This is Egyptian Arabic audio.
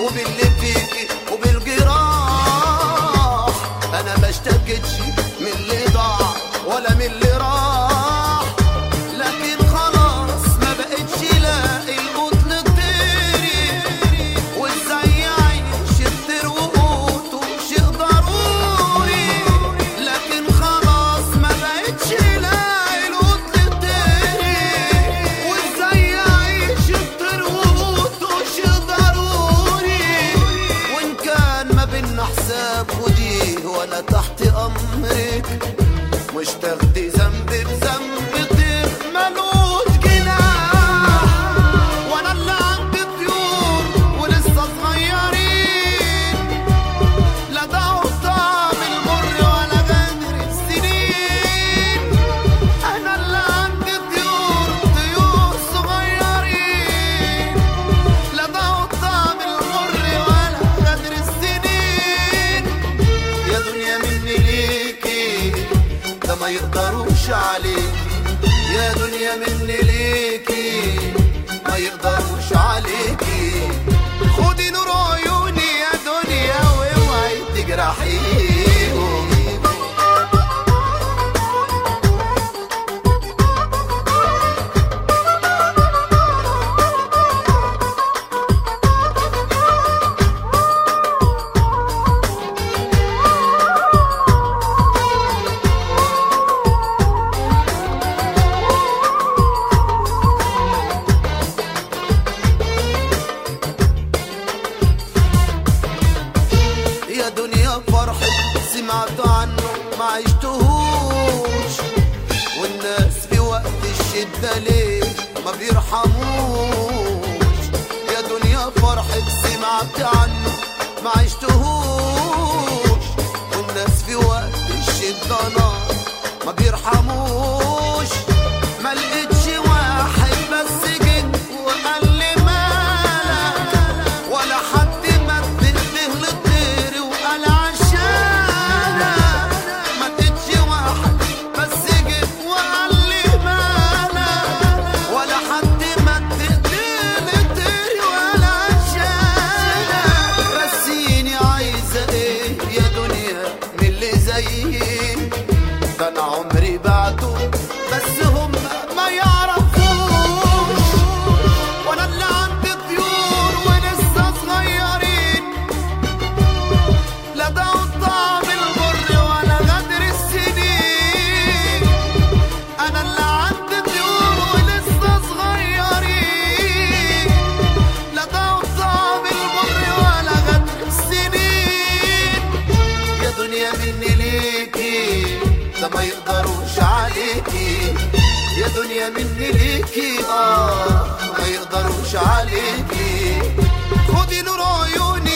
وباللي فيكي وبالجراح انا ما اشتكتش من اللي ضاع ولا من اللي راح لكن خلاص ما بقتش لاقي القوت للطيري وازاي اعيش الطير وقوته شيء ضروري لكن خلاص ما بقتش لاقي القوت للطيري وازاي اعيش الطير وقوته شيء ضروري وان كان ما بينا حساب ودي وانا تحت امرك مش تاخدي ذنب بذنب طير ملوش جناح وانا اللي عندي طيور ولسه صغيرين لا دعوا طعم المر ولا غدر السنين انا اللي عندي طيور طيور صغيرين لا دعوا طعم المر ولا غدر السنين يا دنيا مني ليكي ده ما يقدروش عليكي يا دنيا مني ليكي ما يقدروش عليكي خدي نور عيوني يا دنيا واوعي تجرحيهم يا دنيا فرحة سمعت عنه ما عشتهوش والناس في وقت الشدة ليه ما بيرحموش يا دنيا فرحة سمعت عنه ما عشتهوش والناس في وقت الشدة نار ما بيرحموش ما لقيتش واحد بس جه وقال لي مالك ولا حد مد ايديه للطير وقال عشانك ما لقيتش واحد بس جه وقال لي مالك ولا حد مد ايديه للطير وقال عشانك رسيني عايزه ايه يا دنيا من اللي زيي ده انا عمري بعده بس هم ما يعرفوش وانا اللي عندي طيور ولسه صغيرين لا دعوا طعم المر ولا غدر السنين انا اللي عندي طيور ولسه صغيرين لا دعوا طعم المر ولا غدر السنين يا دنيا مني ليكي ده ما يقدروش عليكي يا دنيا مني ليكي اه ما يقدروش عليكي خدي نور عيوني